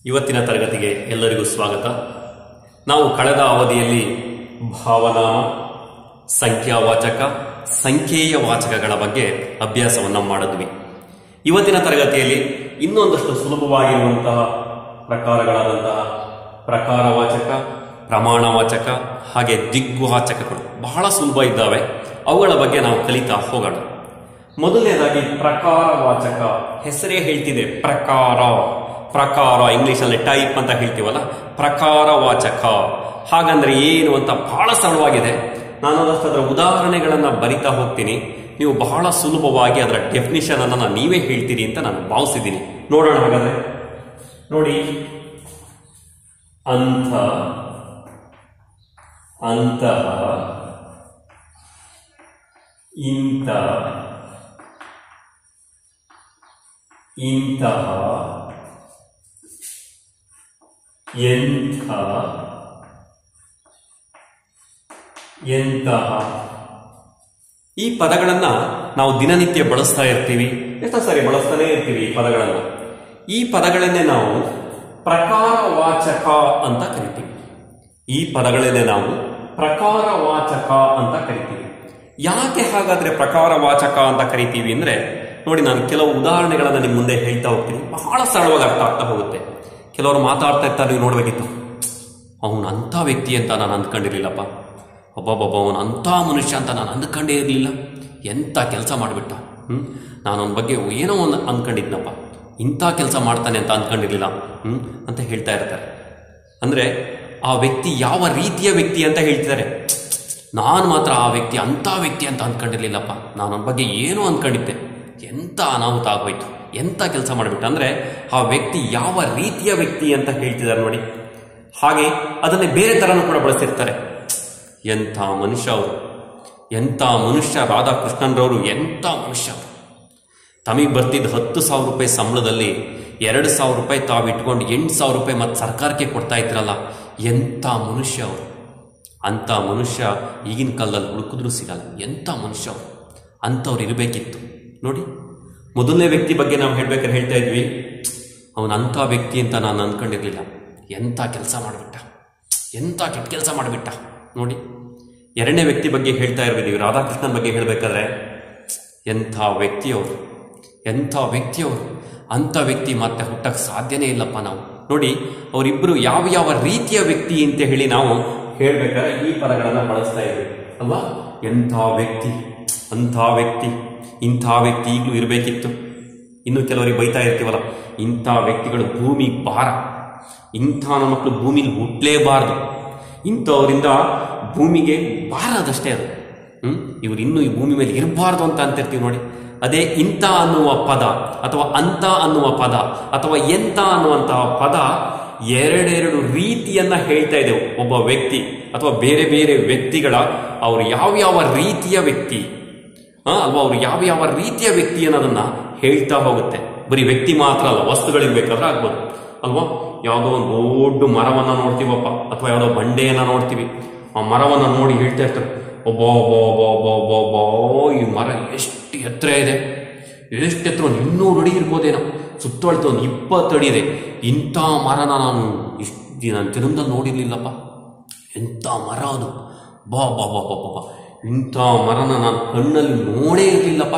ಇವತ್ತಿನ ತರಗತಿಗೆ ಎಲ್ಲರಿಗೂ ಸ್ವಾಗತ ನಾವು ಕಳೆದ ಅವಧಿಯಲ್ಲಿ ಭಾವನಾಮ ಸಂಖ್ಯಾವಾಚಕ ಸಂಖ್ಯೇಯ ವಾಚಕಗಳ ಬಗ್ಗೆ ಅಭ್ಯಾಸವನ್ನು ಮಾಡಿದ್ವಿ ಇವತ್ತಿನ ತರಗತಿಯಲ್ಲಿ ಇನ್ನೊಂದಷ್ಟು ಸುಲಭವಾಗಿರುವಂತಹ ಪ್ರಕಾರಗಳಾದಂತಹ ಪ್ರಕಾರವಾಚಕ ಪ್ರಮಾಣವಾಚಕ ಹಾಗೆ ದಿಗ್ವಾಚಕಗಳು ಬಹಳ ಸುಲಭ ಇದ್ದಾವೆ ಅವುಗಳ ಬಗ್ಗೆ ನಾವು ಕಲಿತಾ ಹೋಗೋಣ ಮೊದಲನೇದಾಗಿ ಪ್ರಕಾರವಾಚಕ ಹೆಸರೇ ಹೇಳ್ತಿದೆ ಪ್ರಕಾರ ಪ್ರಕಾರ ಇಂಗ್ಲಿಷಲ್ಲಿ ಟೈಪ್ ಅಂತ ಹೇಳ್ತೀವಲ್ಲ ಪ್ರಕಾರವಾಚಕ ಹಾಗಂದ್ರೆ ಏನು ಅಂತ ಬಹಳ ಸರಳವಾಗಿದೆ ನಾನು ಅದಷ್ಟು ಅದರ ಉದಾಹರಣೆಗಳನ್ನ ಬರಿತಾ ಹೋಗ್ತೀನಿ ನೀವು ಬಹಳ ಸುಲಭವಾಗಿ ಅದರ ಡೆಫಿನಿಷನ್ ಅನ್ನ ನೀವೇ ಹೇಳ್ತೀರಿ ಅಂತ ನಾನು ಭಾವಿಸಿದ್ದೀನಿ ನೋಡೋಣ ಹಾಗಾದ್ರೆ ನೋಡಿ ಅಂಥ ಅಂತಹ ಇಂಥ ಇಂತಹ ಎಂಥ ಎಂತಹ ಈ ಪದಗಳನ್ನ ನಾವು ದಿನನಿತ್ಯ ಬಳಸ್ತಾ ಇರ್ತೀವಿ ಎಷ್ಟೋ ಸಾರಿ ಬಳಸ್ತಾನೆ ಇರ್ತೀವಿ ಈ ಪದಗಳನ್ನ ಈ ಪದಗಳನ್ನೇ ನಾವು ಪ್ರಕಾರವಾಚಕ ಅಂತ ಕರಿತೀವಿ ಈ ಪದಗಳನ್ನೇ ನಾವು ಪ್ರಕಾರವಾಚಕ ಅಂತ ಕರಿತೀವಿ ಯಾಕೆ ಹಾಗಾದ್ರೆ ಪ್ರಕಾರವಾಚಕ ಅಂತ ಕರಿತೀವಿ ಅಂದ್ರೆ ನೋಡಿ ನಾನು ಕೆಲವು ಉದಾಹರಣೆಗಳನ್ನ ನಿಮ್ಮ ಮುಂದೆ ಹೇಳ್ತಾ ಹೋಗ್ತೀನಿ ಬಹಳ ಸರಳವಾಗಿ ಅರ್ಥ ಆಗ್ತಾ ಹೋಗುತ್ತೆ ಕೆಲವರು ಮಾತಾಡ್ತಾ ಇರ್ತಾರೆ ನೀವು ನೋಡ್ಬೇಕಿತ್ತು ಅವನು ಅಂಥ ವ್ಯಕ್ತಿ ಅಂತ ನಾನು ಅಂದ್ಕೊಂಡಿರ್ಲಿಲ್ಲಪ್ಪ ಒಬ್ಬೊಬ್ಬೊಬ್ಬ ಅವನು ಅಂಥ ಮನುಷ್ಯ ಅಂತ ನಾನು ಅಂದ್ಕೊಂಡೇ ಇರಲಿಲ್ಲ ಎಂಥ ಕೆಲಸ ಮಾಡಿಬಿಟ್ಟ ಹ್ಞೂ ನಾನು ಅವನ ಬಗ್ಗೆ ಏನೋ ಒಂದು ಅಂದ್ಕೊಂಡಿದ್ನಪ್ಪ ಇಂಥ ಕೆಲಸ ಮಾಡ್ತಾನೆ ಅಂತ ಅಂದ್ಕೊಂಡಿರ್ಲಿಲ್ಲ ಹ್ಞೂ ಅಂತ ಹೇಳ್ತಾ ಇರ್ತಾರೆ ಅಂದರೆ ಆ ವ್ಯಕ್ತಿ ಯಾವ ರೀತಿಯ ವ್ಯಕ್ತಿ ಅಂತ ಹೇಳ್ತಿದ್ದಾರೆ ನಾನು ಮಾತ್ರ ಆ ವ್ಯಕ್ತಿ ಅಂಥ ವ್ಯಕ್ತಿ ಅಂತ ಅಂದ್ಕೊಂಡಿರ್ಲಿಲ್ಲಪ್ಪ ನಾನು ಅವನ ಬಗ್ಗೆ ಏನೋ ಅಂದ್ಕೊಂಡಿದ್ದೆ ಎಂಥ ಅನಾಹುತ ಆಗೋಯ್ತು ಎಂಥ ಕೆಲಸ ಮಾಡಿಬಿಟ್ಟ ಅಂದರೆ ಆ ವ್ಯಕ್ತಿ ಯಾವ ರೀತಿಯ ವ್ಯಕ್ತಿ ಅಂತ ಹೇಳ್ತಿದ್ದಾರೆ ನೋಡಿ ಹಾಗೆ ಅದನ್ನೇ ಬೇರೆ ಥರನೂ ಕೂಡ ಬಳಸಿರ್ತಾರೆ ಎಂಥ ಮನುಷ್ಯ ಅವರು ಎಂಥ ಮನುಷ್ಯ ರಾಧಾಕೃಷ್ಣನ್ರವರು ಎಂಥ ಮನುಷ್ಯ ಅವರು ತಮಗೆ ಬರ್ತಿದ್ದ ಹತ್ತು ಸಾವಿರ ರೂಪಾಯಿ ಸಂಬಳದಲ್ಲಿ ಎರಡು ಸಾವಿರ ರೂಪಾಯಿ ತಾವು ಇಟ್ಕೊಂಡು ಎಂಟು ಸಾವಿರ ರೂಪಾಯಿ ಮತ್ತು ಸರ್ಕಾರಕ್ಕೆ ಕೊಡ್ತಾ ಇದ್ರಲ್ಲ ಎಂಥ ಮನುಷ್ಯ ಅವರು ಅಂಥ ಮನುಷ್ಯ ಈಗಿನ ಕಾಲದಲ್ಲಿ ಹುಡುಕಿದ್ರೂ ಸಿಗಲ್ಲ ಎಂಥ ಮನುಷ್ಯ ಅವರು ಅಂಥವ್ರು ಇರಬೇಕಿತ್ತು ನೋಡಿ ಮೊದಲನೇ ವ್ಯಕ್ತಿ ಬಗ್ಗೆ ನಾವು ಹೇಳ್ಬೇಕಾದ್ರೆ ಹೇಳ್ತಾ ಇದ್ವಿ ಅವನು ಅಂಥ ವ್ಯಕ್ತಿ ಅಂತ ನಾನು ಅಂದ್ಕೊಂಡಿರಲಿಲ್ಲ ಎಂಥ ಕೆಲಸ ಮಾಡಿಬಿಟ್ಟ ಎಂಥ ಕೆಟ್ಟ ಕೆಲಸ ಮಾಡಿಬಿಟ್ಟ ನೋಡಿ ಎರಡನೇ ವ್ಯಕ್ತಿ ಬಗ್ಗೆ ಹೇಳ್ತಾ ಇರ್ಬೋದು ರಾಧಾಕೃಷ್ಣನ್ ಬಗ್ಗೆ ಹೇಳಬೇಕಾದ್ರೆ ಎಂಥ ವ್ಯಕ್ತಿಯವರು ಎಂಥ ವ್ಯಕ್ತಿಯವರು ಅಂಥ ವ್ಯಕ್ತಿ ಮತ್ತೆ ಹುಟ್ಟಕ್ಕೆ ಸಾಧ್ಯನೇ ಇಲ್ಲಪ್ಪ ನಾವು ನೋಡಿ ಅವರಿಬ್ಬರು ಯಾವ ಯಾವ ರೀತಿಯ ವ್ಯಕ್ತಿ ಅಂತ ಹೇಳಿ ನಾವು ಹೇಳ್ಬೇಕಾದ್ರೆ ಈ ಪದಗಳನ್ನು ಬಳಸ್ತಾ ಇದ್ವಿ ಅಲ್ವಾ ಎಂಥ ವ್ಯಕ್ತಿ ಅಂಥ ವ್ಯಕ್ತಿ ಇಂಥ ವ್ಯಕ್ತಿ ಈಗಲೂ ಇರಬೇಕಿತ್ತು ಇನ್ನು ಕೆಲವರಿಗೆ ಬೈತಾ ಇರ್ತೀವಲ್ಲ ಇಂಥ ವ್ಯಕ್ತಿಗಳು ಭೂಮಿ ಭಾರ ಇಂಥ ನನ್ನ ಮಕ್ಕಳು ಭೂಮಿಲಿ ಹುಟ್ಟಲೇಬಾರ್ದು ಇಂಥವರಿಂದ ಭೂಮಿಗೆ ಭಾರ ಅದಷ್ಟೇ ಅದು ಹ್ಮ್ ಇವ್ರು ಇನ್ನೂ ಈ ಭೂಮಿ ಮೇಲೆ ಇರಬಾರ್ದು ಅಂತ ಅಂತಿರ್ತೀವಿ ನೋಡಿ ಅದೇ ಇಂಥ ಅನ್ನುವ ಪದ ಅಥವಾ ಅಂತ ಅನ್ನುವ ಪದ ಅಥವಾ ಎಂತ ಅನ್ನುವಂತಹ ಪದ ಎರಡೆರಡು ರೀತಿಯನ್ನ ಹೇಳ್ತಾ ಇದೆ ಒಬ್ಬ ವ್ಯಕ್ತಿ ಅಥವಾ ಬೇರೆ ಬೇರೆ ವ್ಯಕ್ತಿಗಳ ಅವರು ಯಾವ್ಯಾವ ರೀತಿಯ ವ್ಯಕ್ತಿ ಆ, ಅಲ್ವಾ ಅವರು ಯಾವ ಯಾವ ರೀತಿಯ ವ್ಯಕ್ತಿ ಅನ್ನೋದನ್ನ ಹೇಳ್ತಾ ಹೋಗುತ್ತೆ ಬರೀ ವ್ಯಕ್ತಿ ಮಾತ್ರ ಅಲ್ಲ ವಸ್ತುಗಳಿರ್ಬೇಕಾದ್ರೆ ಆಗ್ಬೋದು ಅಲ್ವಾ ಯಾವುದೋ ಒಂದು ದೊಡ್ಡ ಮರವನ್ನ ನೋಡ್ತೀವಪ್ಪ ಅಥವಾ ಯಾವುದೋ ಬಂಡೆಯನ್ನ ನೋಡ್ತೀವಿ ಆ ಮರವನ್ನ ನೋಡಿ ಹೇಳ್ತಾ ಇರ್ತಾರೆ ಒಬ್ಬ ಒಬ್ಬ ಒಬ್ಬ ಒಬ್ಬ ಒಬ್ಬ ಒಬ್ಬ ಈ ಮರ ಎಷ್ಟು ಎತ್ತರ ಇದೆ ಎಷ್ಟು ಎತ್ತರ ಒಂದು ಇನ್ನೂರು ಅಡಿ ಇರ್ಬೋದೇನೋ ಸುತ್ತಳತೆ ಒಂದು ಇಪ್ಪತ್ತು ಅಡಿ ಇದೆ ಇಂಥ ಮರನ ನಾನು ಇಷ್ಟು ನಾನು ಜನ್ಮದಲ್ಲಿ ನೋಡಿರ್ಲಿಲ್ಲಪ್ಪ ಎಂಥ ಮರ ಅದು ಬಾ ಬಾ ಬಾ ಬಾ ಬಾ ಬಾ ಇಂಥ ಮರನ ನಾನು ಕಣ್ಣಲ್ಲಿ ನೋಡೇ ಇರಲಿಲ್ಲಪ್ಪ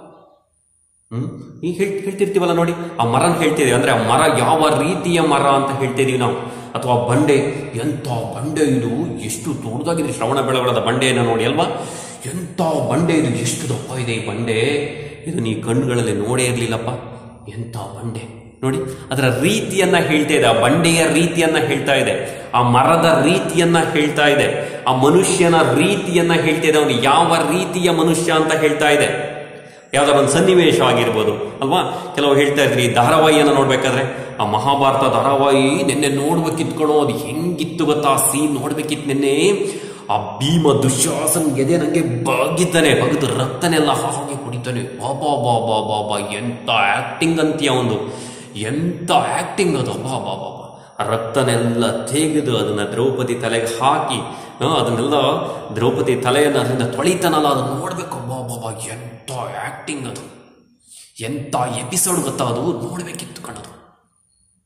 ಹ್ಮ್ ಈಗ ಹೇಳ್ ಹೇಳ್ತಿರ್ತೀವಲ್ಲ ನೋಡಿ ಆ ಮರನ ಹೇಳ್ತಿದ್ದೀವಿ ಅಂದ್ರೆ ಆ ಮರ ಯಾವ ರೀತಿಯ ಮರ ಅಂತ ಹೇಳ್ತಿದೀವಿ ನಾವು ಅಥವಾ ಬಂಡೆ ಎಂಥ ಬಂಡೆ ಇದು ಎಷ್ಟು ದೊಡ್ಡದಾಗಿದೆ ಶ್ರವಣ ಬೆಳಗೊಳದ ಬಂಡೆಯನ್ನು ನೋಡಿ ಅಲ್ವಾ ಎಂಥ ಬಂಡೆ ಇದು ಎಷ್ಟು ದಪ್ಪ ಇದೆ ಈ ಬಂಡೆ ಇದು ನೀ ಕಣ್ಣುಗಳಲ್ಲಿ ನೋಡೇ ಇರಲಿಲ್ಲಪ್ಪ ಎಂಥ ಬಂಡೆ ನೋಡಿ ಅದರ ರೀತಿಯನ್ನ ಹೇಳ್ತಾ ಇದೆ ಆ ಬಂಡೆಯ ರೀತಿಯನ್ನ ಹೇಳ್ತಾ ಇದೆ ಆ ಮರದ ರೀತಿಯನ್ನ ಹೇಳ್ತಾ ಇದೆ ಆ ಮನುಷ್ಯನ ರೀತಿಯನ್ನ ಹೇಳ್ತಾ ಇದೆ ಅವನು ಯಾವ ರೀತಿಯ ಮನುಷ್ಯ ಅಂತ ಹೇಳ್ತಾ ಇದೆ ಯಾವ್ದಾರ ಒಂದು ಸನ್ನಿವೇಶ ಆಗಿರ್ಬೋದು ಅಲ್ವಾ ಕೆಲವು ಹೇಳ್ತಾ ಇದ್ರಿ ಧಾರಾವಾಹಿಯನ್ನು ನೋಡ್ಬೇಕಾದ್ರೆ ಆ ಮಹಾಭಾರತ ಧಾರಾವಾಹಿ ನಿನ್ನೆ ನೋಡ್ಬೇಕಿತ್ತು ಕಣೋ ಅದು ಹೆಂಗಿತ್ತು ಗೊತ್ತಾ ಆ ಸೀನ್ ನೋಡ್ಬೇಕಿತ್ತು ನಿನ್ನೆ ಆ ಭೀಮ ದುಶ್ಯಾಸನ್ ಗೆದೆ ನಂಗೆ ಬಗ್ಗಿದ್ದಾನೆ ಬಗ್ದು ರಕ್ತನೆಲ್ಲ ಹಾಗೆ ಕುಡಿತಾನೆ ಬಾಬಾ ಬಾ ಬಾ ಬಾ ಬಾ ಎಂತ ಆಕ್ಟಿಂಗ್ ಅಂತೀಯ ಒಂದು ಎಂತ ಆಕ್ಟಿಂಗ್ ಅದು ಬಾ ಬಾ ಬಾ ಬಾ ಆ ರಕ್ತನೆಲ್ಲ ತೆಗೆದು ಅದನ್ನ ದ್ರೌಪದಿ ತಲೆಗೆ ಹಾಕಿ ಆ, ಅದನ್ನೆಲ್ಲ ದ್ರೌಪದಿ ತಲೆಯನ್ನು ಅದರಿಂದ ತೊಳಿತಾನಲ್ಲ ಅದನ್ನ ನೋಡ್ಬೇಕು ಬಾ ಬಾ ಬಾ ಎಂತ ಆಕ್ಟಿಂಗ್ ಅದು ಎಂತ ಎಪಿಸೋಡ್ ಗೊತ್ತಾ ಅದು ನೋಡ್ಬೇಕಿತ್ತು ಕಣದು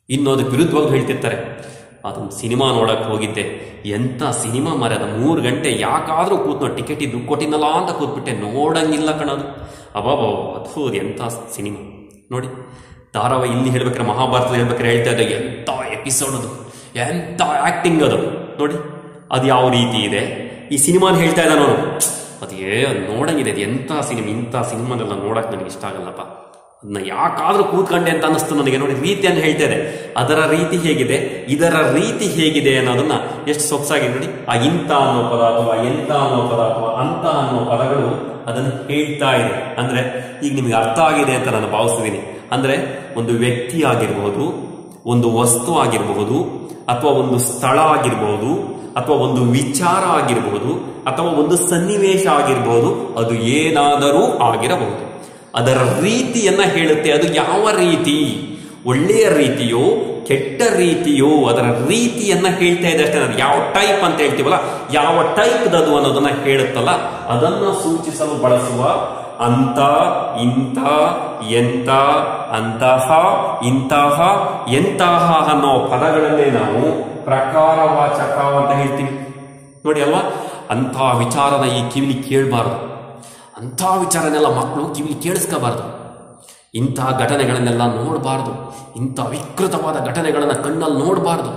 ಇನ್ನು ಅದಕ್ಕೆ ವಿರುದ್ಧವಾಗಿ ಹೇಳ್ತಿರ್ತಾರೆ ಅದೊಂದು ಸಿನಿಮಾ ನೋಡಕ್ ಹೋಗಿದ್ದೆ ಎಂತ ಸಿನಿಮಾ ಮರದ ಮೂರು ಗಂಟೆ ಯಾಕಾದ್ರೂ ಕೂತ್ನೋ ಟಿಕೆಟ್ ಇದ್ದು ಕೊಟ್ಟಿನಲ್ಲ ಅಂತ ಕೂತ್ಬಿಟ್ಟೆ ನೋಡಂಗಿಲ್ಲ ಕಣದು ಅಬಾಬೋ ಅದು ಎಂತ ಸಿನಿಮಾ ನೋಡಿ ಧಾರಾವಾಹಿ ಇಲ್ಲಿ ಹೇಳ್ಬೇಕಾರೆ ಮಹಾಭಾರತ ಹೇಳ್ಬೇಕಾರೆ ಹೇಳ್ತಾ ಇದ್ದ ಎಂತ ಎಪಿಸೋಡ್ ಅದು ಎಂತ ಆಕ್ಟಿಂಗ್ ಅದು ನೋಡಿ ಅದು ಯಾವ ರೀತಿ ಇದೆ ಈ ಸಿನಿಮಾನ ಹೇಳ್ತಾ ಇದ್ದಾನ ಅವನು ಅದೇ ನೋಡಂಗಿದೆ ಅದು ಎಂಥ ಸಿನಿಮಾ ಇಂಥ ಸಿನಿಮಾನೆಲ್ಲ ನೋಡಕ್ ನನಗೆ ಇಷ್ಟ ಆಗಲ್ಲಪ್ಪ ಅದನ್ನ ಯಾಕಾದ್ರೂ ಕೂತ್ಕೊಂಡೆ ಅಂತ ಅನ್ನಿಸ್ತು ನನಗೆ ನೋಡಿ ರೀತಿಯನ್ನು ಹೇಳ್ತಾ ಇದೆ ಅದರ ರೀತಿ ಹೇಗಿದೆ ಇದರ ರೀತಿ ಹೇಗಿದೆ ಅನ್ನೋದನ್ನ ಎಷ್ಟು ಸೊಗಸಾಗಿ ನೋಡಿ ಆ ಇಂತ ಅನ್ನೋ ಪದ ಅಥವಾ ಎಂತ ಅನ್ನೋ ಪದ ಅಥವಾ ಅಂತ ಅನ್ನೋ ಪದಗಳು ಅದನ್ನು ಹೇಳ್ತಾ ಇದೆ ಅಂದ್ರೆ ಈಗ ನಿಮಗೆ ಅರ್ಥ ಆಗಿದೆ ಅಂತ ನಾನು ಭಾವಿಸ್ತೀನಿ ಅಂದ್ರೆ ಒಂದು ವ್ಯಕ್ತಿ ಆಗಿರಬಹುದು ಒಂದು ವಸ್ತು ಆಗಿರಬಹುದು ಅಥವಾ ಒಂದು ಸ್ಥಳ ಆಗಿರಬಹುದು ಅಥವಾ ಒಂದು ವಿಚಾರ ಆಗಿರಬಹುದು ಅಥವಾ ಒಂದು ಸನ್ನಿವೇಶ ಆಗಿರಬಹುದು ಅದು ಏನಾದರೂ ಆಗಿರಬಹುದು ಅದರ ರೀತಿಯನ್ನ ಹೇಳುತ್ತೆ ಅದು ಯಾವ ರೀತಿ ಒಳ್ಳೆಯ ರೀತಿಯೋ ಕೆಟ್ಟ ರೀತಿಯೋ ಅದರ ರೀತಿಯನ್ನ ಹೇಳ್ತಾ ಇದೆ ಅಷ್ಟೇ ಅದು ಯಾವ ಟೈಪ್ ಅಂತ ಹೇಳ್ತೀವಲ್ಲ ಯಾವ ಟೈಪ್ ಅದು ಅನ್ನೋದನ್ನ ಹೇಳುತ್ತಲ್ಲ ಅದನ್ನ ಸೂಚಿಸಲು ಬಳಸುವ ಅಂತ ಇಂಥ ಎಂತ ಅಂತಹ ಇಂತಹ ಎಂತಹ ಅನ್ನೋ ಪದಗಳನ್ನೇ ನಾವು ಪ್ರಕಾರವಾಚಕ ಅಂತ ಹೇಳ್ತೀವಿ ನೋಡಿ ಅಲ್ವಾ ಅಂತಹ ವಿಚಾರನ ಈ ಕಿವಿಲಿ ಕೇಳಬಾರ್ದು ಅಂಥ ವಿಚಾರನೆಲ್ಲ ಮಕ್ಕಳು ಕಿವಿಲಿ ಕೇಳಿಸ್ಕೋಬಾರ್ದು ಇಂತಹ ಘಟನೆಗಳನ್ನೆಲ್ಲ ನೋಡಬಾರ್ದು ಇಂಥ ವಿಕೃತವಾದ ಘಟನೆಗಳನ್ನು ಕಣ್ಣಲ್ಲಿ ನೋಡಬಾರ್ದು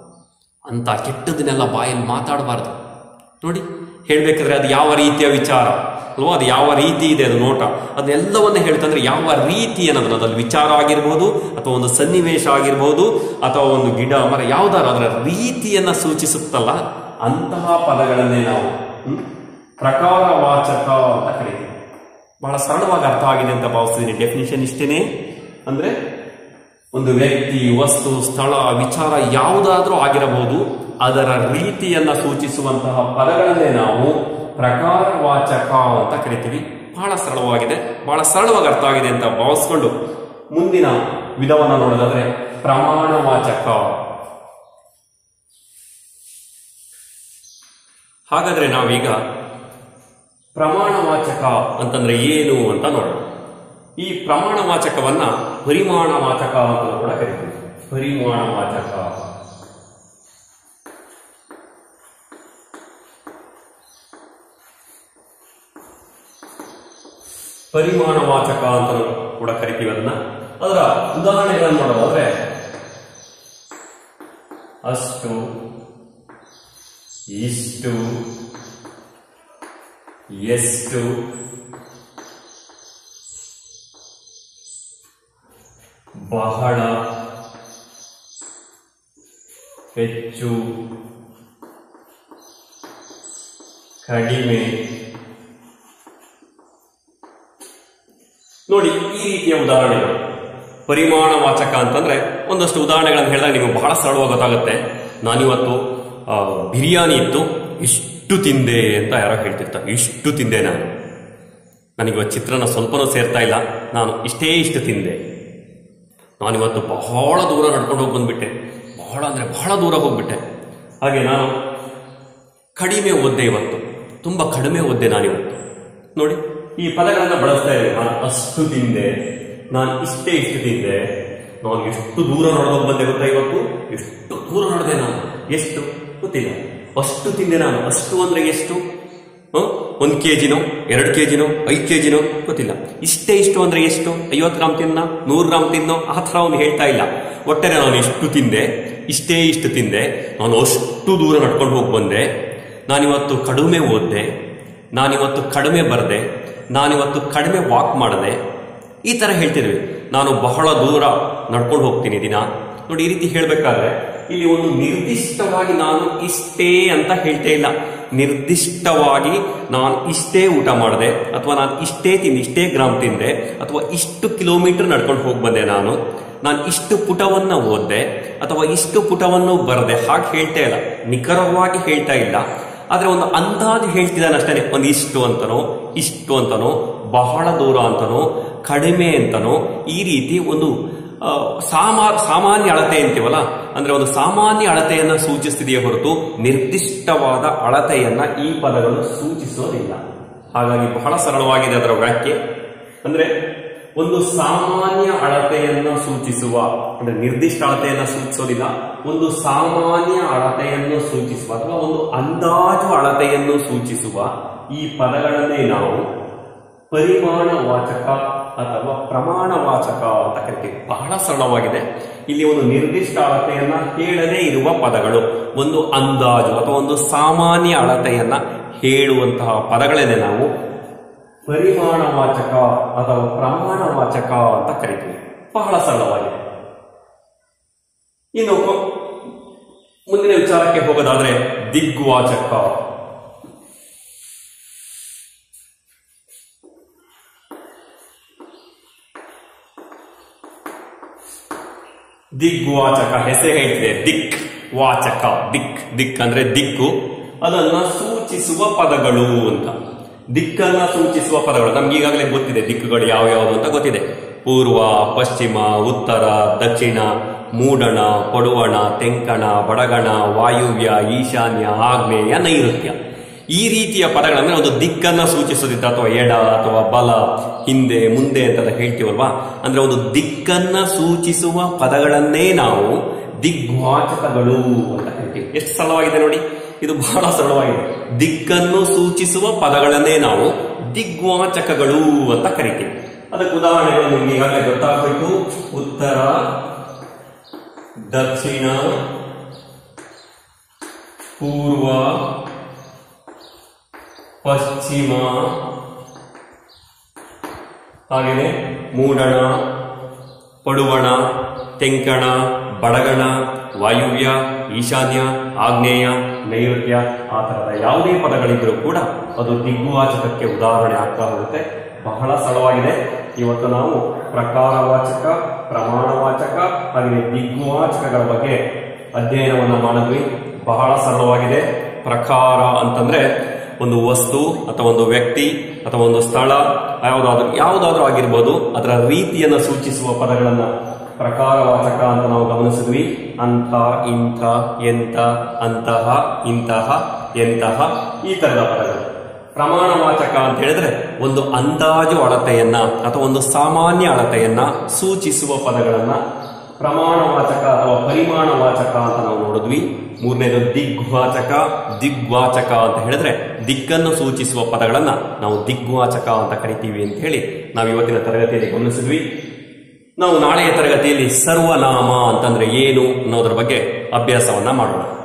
ಅಂತ ಕೆಟ್ಟದನ್ನೆಲ್ಲ ಬಾಯಲ್ಲಿ ಮಾತಾಡಬಾರ್ದು ನೋಡಿ ಹೇಳ್ಬೇಕಾದ್ರೆ ಅದು ಯಾವ ರೀತಿಯ ವಿಚಾರ ಅಲ್ವಾ ಅದು ಯಾವ ರೀತಿ ಇದೆ ಅದು ನೋಟ ಅದನ್ನೆಲ್ಲವನ್ನ ಹೇಳ್ತಂದ್ರೆ ಯಾವ ರೀತಿ ಅನ್ನೋದನ್ನ ಅದ್ರಲ್ಲಿ ವಿಚಾರ ಆಗಿರ್ಬೋದು ಅಥವಾ ಒಂದು ಸನ್ನಿವೇಶ ಆಗಿರ್ಬೋದು ಅಥವಾ ಒಂದು ಗಿಡ ಮರ ಯಾವ್ದಾರು ಅದರ ರೀತಿಯನ್ನ ಸೂಚಿಸುತ್ತಲ್ಲ ಅಂತಹ ಪದಗಳನ್ನೇ ನಾವು ಹ್ಮ್, ಪ್ರಕಾರವಾಚಕ ಅಂತ ಕರೀತೀವಿ ಬಹಳ ಸರಳವಾಗಿ ಅರ್ಥ ಆಗಿದೆ ಅಂತ ಭಾವಿಸ್ತೀನಿ ಡೆಫಿನಿಷನ್ ಇಷ್ಟೇನೆ ಅಂದ್ರೆ ಒಂದು ವ್ಯಕ್ತಿ ವಸ್ತು ಸ್ಥಳ ವಿಚಾರ ಯಾವುದಾದ್ರೂ ಆಗಿರಬಹುದು ಅದರ ರೀತಿಯನ್ನ ಸೂಚಿಸುವಂತಹ ಪದಗಳನ್ನೇ ನಾವು ಪ್ರಕಾರವಾಚಕ ಅಂತ ಕರಿತೀವಿ ಬಹಳ ಸರಳವಾಗಿದೆ ಬಹಳ ಸರಳವಾಗಿ ಅರ್ಥ ಆಗಿದೆ ಅಂತ ಭಾವಿಸ್ಕೊಂಡು ಮುಂದಿನ ವಿಧವನ್ನ ನೋಡೋದಾದ್ರೆ ಪ್ರಮಾಣವಾಚಕ ಹಾಗಾದ್ರೆ ನಾವೀಗ ಪ್ರಮಾಣವಾಚಕ ಅಂತಂದ್ರೆ ಏನು ಅಂತ ನೋಡೋಣ ಈ ಪ್ರಮಾಣವಾಚಕವನ್ನ ಪರಿಮಾಣವಾಚಕ ಅಂತ ಕೂಡ ಕರಿತೀವಿ ಪರಿಮಾಣವಾಚಕ ಪರಿಮಾಣವಾಚಕ ಅಂತ ಕೂಡ ಕರಿತೀವಿ ಅದನ್ನ ಅದರ ಉದಾಹರಣೆಗಳನ್ನು ನೋಡೋದಾದ್ರೆ ಅಷ್ಟು ಇಷ್ಟು ಎಷ್ಟು ಬಹಳ ಹೆಚ್ಚು ಕಡಿಮೆ ನೋಡಿ ಈ ರೀತಿಯ ಉದಾಹರಣೆಗಳು ಪರಿಮಾಣವಾಚಕ ಅಂತಂದ್ರೆ ಒಂದಷ್ಟು ಉದಾಹರಣೆಗಳನ್ನು ಹೇಳಿದಾಗ ನಿಮಗೆ ಬಹಳ ಸರಳವಾಗಿ ಗೊತ್ತಾಗುತ್ತೆ ನಾನಿವತ್ತು ಆ, ಬಿರಿಯಾನಿ ಇತ್ತು ಇಷ್ಟು ತಿಂದೆ ಅಂತ ಯಾರೋ ಹೇಳ್ತಿರ್ತಾರೆ ಇಷ್ಟು ತಿಂದೆ ನಾನು ನನಗಿವತ್ತು ಚಿತ್ರಾನ್ನ ಸ್ವಲ್ಪನೂ ಸೇರ್ತಾ ಇಲ್ಲ ನಾನು ಇಷ್ಟೇ ಇಷ್ಟು ತಿಂದೆ ನಾನಿವತ್ತು ಬಹಳ ದೂರ ನಡ್ಕೊಂಡು ಹೋಗಿ ಬಂದ್ಬಿಟ್ಟೆ ಬಹಳ ಅಂದ್ರೆ ಬಹಳ ದೂರ ಹೋಗ್ಬಿಟ್ಟೆ ಹಾಗೆ ನಾನು ಕಡಿಮೆ ಓದ್ದೆ ಇವತ್ತು ತುಂಬಾ ಕಡಿಮೆ ಓದ್ದೆ ನಾನಿವತ್ತು ನೋಡಿ ಈ ಪದಗಳನ್ನ ಬಳಸ್ತಾ ಇದ್ದೇನೆ ನಾನು ಅಷ್ಟು ತಿಂದೆ ನಾನು ಇಷ್ಟೇ ಇಷ್ಟು ತಿಂದೆ ನಾನು ಎಷ್ಟು ದೂರ ನಡೆದೋಗಿ ಬಂದೆ ಗೊತ್ತಾ ಇವತ್ತು ಎಷ್ಟು ದೂರ ನಡೆದೆ ನಾನು ಎಷ್ಟು ಗೊತ್ತಿಲ್ಲ ಅಷ್ಟು ತಿಂದೆ ನಾನು ಅಷ್ಟು ಅಂದ್ರೆ ಎಷ್ಟು ಹ? ಒಂದ್ ಕೆಜಿನೋ ಎರಡು ಕೆಜಿನೋ ಐದು ಕೆಜಿನೋ ಗೊತ್ತಿಲ್ಲ ಇಷ್ಟೇ ಇಷ್ಟು ಅಂದ್ರೆ ಎಷ್ಟು ಐವತ್ತು ಗ್ರಾಮ್ ತಿನ್ನ ನೂರು ಗ್ರಾಮ್ ತಿನ್ನೋ ಆ ಥರ ಅವನು ಹೇಳ್ತಾ ಇಲ್ಲ ಒಟ್ಟಾರೆ ನಾನು ಎಷ್ಟು ತಿಂದೆ ಇಷ್ಟೇ ಇಷ್ಟು ತಿಂದೆ ನಾನು ಅಷ್ಟು ದೂರ ನಡ್ಕೊಂಡು ಹೋಗಿ ಬಂದೆ ನಾನಿವತ್ತು ಕಡಿಮೆ ಓದ್ದೆ ನಾನಿವತ್ತು ಕಡಿಮೆ ಬರದೆ ನಾನಿವತ್ತು ಕಡಿಮೆ ವಾಕ್ ಮಾಡಿದೆ ಈ ತರ ಹೇಳ್ತಿದ್ವಿ ನಾನು ಬಹಳ ದೂರ ನಡ್ಕೊಂಡು ಹೋಗ್ತೀನಿ ದಿನ ನೋಡಿ ಈ ರೀತಿ ಹೇಳ್ಬೇಕಾದ್ರೆ ಇಲ್ಲಿ ಒಂದು ನಿರ್ದಿಷ್ಟವಾಗಿ ನಾನು ಇಷ್ಟೇ ಅಂತ ಹೇಳ್ತಾ ಇಲ್ಲ ನಿರ್ದಿಷ್ಟವಾಗಿ ನಾನು ಇಷ್ಟೇ ಊಟ ಮಾಡಿದೆ ಅಥವಾ ನಾನು ಇಷ್ಟೇ ತಿಂದೆ ಇಷ್ಟೇ ಗ್ರಾಮ್ ತಿಂದೆ ಅಥವಾ ಇಷ್ಟು ಕಿಲೋಮೀಟರ್ ನಡ್ಕೊಂಡು ಹೋಗಿ ಬಂದೆ ನಾನು ನಾನು ಇಷ್ಟು ಪುಟವನ್ನ ಓದ್ದೆ ಅಥವಾ ಇಷ್ಟು ಪುಟವನ್ನು ಬರದೆ ಹಾಗೆ ಹೇಳ್ತಾ ಇಲ್ಲ ನಿಖರವಾಗಿ ಹೇಳ್ತಾ ಇಲ್ಲ ಆದ್ರೆ ಒಂದು ಅಂದಾಜು ಹೇಳ್ತಿದ್ದಾನೆ ಅಷ್ಟೇ ಒಂದು ಇಷ್ಟು ಅಂತನೋ ಇಷ್ಟು ಅಂತನೋ ಬಹಳ ದೂರ ಅಂತನೋ ಕಡಿಮೆ ಅಂತನೋ ಈ ರೀತಿ ಒಂದು ಆ, ಸಾಮಾ ಸಾಮಾನ್ಯ ಅಳತೆ ಅಂತೀವಲ್ಲ ಅಂದ್ರೆ ಒಂದು ಸಾಮಾನ್ಯ ಅಳತೆಯನ್ನ ಸೂಚಿಸ್ತಿದೆಯೇ ಹೊರತು ನಿರ್ದಿಷ್ಟವಾದ ಅಳತೆಯನ್ನ ಈ ಪದಗಳು ಸೂಚಿಸೋದಿಲ್ಲ ಹಾಗಾಗಿ ಬಹಳ ಸರಳವಾಗಿದೆ ಅದರ ವ್ಯಾಖ್ಯೆ ಅಂದ್ರೆ ಒಂದು ಸಾಮಾನ್ಯ ಅಳತೆಯನ್ನ ಸೂಚಿಸುವ ಅಂದ್ರೆ ನಿರ್ದಿಷ್ಟ ಅಳತೆಯನ್ನ ಸೂಚಿಸೋದಿಲ್ಲ ಒಂದು ಸಾಮಾನ್ಯ ಅಳತೆಯನ್ನು ಸೂಚಿಸುವ ಅಥವಾ ಒಂದು ಅಂದಾಜು ಅಳತೆಯನ್ನು ಸೂಚಿಸುವ ಈ ಪದಗಳನ್ನೇ ನಾವು ಪರಿಮಾಣವಾಚಕ ಅಥವಾ ಪ್ರಮಾಣವಾಚಕ ಅಂತ ಕರಿತೀವಿ ಬಹಳ ಸರಳವಾಗಿದೆ ಇಲ್ಲಿ ಒಂದು ನಿರ್ದಿಷ್ಟ ಅಳತೆಯನ್ನ ಹೇಳದೇ ಇರುವ ಪದಗಳು ಒಂದು ಅಂದಾಜು ಅಥವಾ ಒಂದು ಸಾಮಾನ್ಯ ಅಳತೆಯನ್ನ ಹೇಳುವಂತಹ ಪದಗಳನ್ನೇ ನಾವು ಪರಿಮಾಣವಾಚಕ ಅಥವಾ ಪ್ರಮಾಣವಾಚಕ ಅಂತ ಕರಿತೀವಿ ಬಹಳ ಸರಳವಾಗಿದೆ ಇನ್ನು ಮುಂದಿನ ವಿಚಾರಕ್ಕೆ ಹೋಗೋದಾದ್ರೆ ದಿಗ್ವಾಚಕ ದಿಗ್ವಾಚಕ ಹೆಸರು ಹೇಳ್ತಿದೆ ದಿಕ್ ವಾಚಕ ದಿಕ್ ದಿಕ್ ಅಂದ್ರೆ ದಿಕ್ಕು ಅದನ್ನ ಸೂಚಿಸುವ ಪದಗಳು ಅಂತ ದಿಕ್ಕನ್ನ ಸೂಚಿಸುವ ಪದಗಳು ನಮ್ಗೆ ಈಗಾಗಲೇ ಗೊತ್ತಿದೆ ದಿಕ್ಕುಗಳು ಯಾವ ಯಾವುದು ಅಂತ ಗೊತ್ತಿದೆ ಪೂರ್ವ ಪಶ್ಚಿಮ ಉತ್ತರ ದಕ್ಷಿಣ ಮೂಡಣ ಪಡುವಣ ತೆಂಕಣ ಬಡಗಣ ವಾಯುವ್ಯ ಈಶಾನ್ಯ ಆಗ್ನೇಯ ನೈಋತ್ಯ ಈ ರೀತಿಯ ಪದಗಳಂದ್ರೆ ಒಂದು ದಿಕ್ಕನ್ನ ಸೂಚಿಸೋದಿತ್ತ ಅಥವಾ ಎಡ ಅಥವಾ ಬಲ ಹಿಂದೆ ಮುಂದೆ ಅಂತೆಲ್ಲ ಹೇಳ್ತೀವಲ್ವಾ ಅಂದ್ರೆ ಒಂದು ದಿಕ್ಕನ್ನ ಸೂಚಿಸುವ ಪದಗಳನ್ನೇ ನಾವು ದಿಗ್ವಾಚಕಗಳು ಅಂತ ಹೇಳ್ತೀವಿ ಎಷ್ಟು ಸರಳವಾಗಿದೆ ನೋಡಿ ಇದು ಬಹಳ ಸರಳವಾಗಿದೆ ದಿಕ್ಕನ್ನು ಸೂಚಿಸುವ ಪದಗಳನ್ನೇ ನಾವು ದಿಗ್ವಾಚಕಗಳು ಅಂತ ಕರಿತೀವಿ ಅದಕ್ಕೆ ಉದಾಹರಣೆಗಳು ನಿಮ್ಗೆ ಈಗಾಗಲೇ ಗೊತ್ತಾಗಬೇಕು ಉತ್ತರ ದಕ್ಷಿಣ ಪೂರ್ವ ಪಶ್ಚಿಮ ಹಾಗೆಯೇ ಮೂಡಣ ಪಡುವಣ ತೆಂಕಣ ಬಡಗಣ ವಾಯುವ್ಯ ಈಶಾನ್ಯ ಆಗ್ನೇಯ ನೈಋತ್ಯ ಆ ತರದ ಯಾವುದೇ ಪದಗಳಿದ್ರೂ ಕೂಡ ಅದು ದಿಗ್ವಾಚಕಕ್ಕೆ ಉದಾಹರಣೆ ಆಗ್ತಾ ಹೋಗುತ್ತೆ ಬಹಳ ಸರಳವಾಗಿದೆ ಇವತ್ತು ನಾವು ಪ್ರಕಾರವಾಚಕ ಪ್ರಮಾಣವಾಚಕ ಹಾಗೆ ದಿಗ್ವಾಚಕಗಳ ಬಗ್ಗೆ ಅಧ್ಯಯನವನ್ನ ಮಾಡಿದ್ವಿ ಬಹಳ ಸರಳವಾಗಿದೆ ಪ್ರಕಾರ ಅಂತಂದ್ರೆ ಒಂದು ವಸ್ತು ಅಥವಾ ಒಂದು ವ್ಯಕ್ತಿ ಅಥವಾ ಒಂದು ಸ್ಥಳ ಯಾವುದಾದ್ರೂ ಯಾವುದಾದ್ರೂ ಆಗಿರ್ಬೋದು ಅದರ ರೀತಿಯನ್ನು ಸೂಚಿಸುವ ಪದಗಳನ್ನ ಪ್ರಕಾರವಾಚಕ ಅಂತ ನಾವು ಗಮನಿಸಿದ್ವಿ ಅಂಥ ಇಂಥ ಎಂಥ ಅಂತಹ ಇಂತಹ ಎಂತಹ ಈ ತರದ ಪದಗಳು ಪ್ರಮಾಣವಾಚಕ ಅಂತ ಹೇಳಿದ್ರೆ ಒಂದು ಅಂದಾಜು ಅಳತೆಯನ್ನ ಅಥವಾ ಒಂದು ಸಾಮಾನ್ಯ ಅಳತೆಯನ್ನ ಸೂಚಿಸುವ ಪದಗಳನ್ನ ಪ್ರಮಾಣವಾಚಕ ಅಥವಾ ಪರಿಮಾಣವಾಚಕ ಅಂತ ನಾವು ನೋಡಿದ್ವಿ ಮೂರನೇದು ದಿಗ್ವಾಚಕ ದಿಗ್ವಾಚಕ ಅಂತ ಹೇಳಿದ್ರೆ ದಿಕ್ಕನ್ನು ಸೂಚಿಸುವ ಪದಗಳನ್ನ ನಾವು ದಿಗ್ವಾಚಕ ಅಂತ ಕರಿತೀವಿ ಅಂತ ಹೇಳಿ ನಾವು ಇವತ್ತಿನ ತರಗತಿಯಲ್ಲಿ ಗಮನಿಸಿದ್ವಿ ನಾವು ನಾಳೆಯ ತರಗತಿಯಲ್ಲಿ ಸರ್ವನಾಮ ಅಂತಂದ್ರೆ ಏನು ಅನ್ನೋದ್ರ ಬಗ್ಗೆ ಅಭ್ಯಾಸವನ್ನ ಮಾಡೋಣ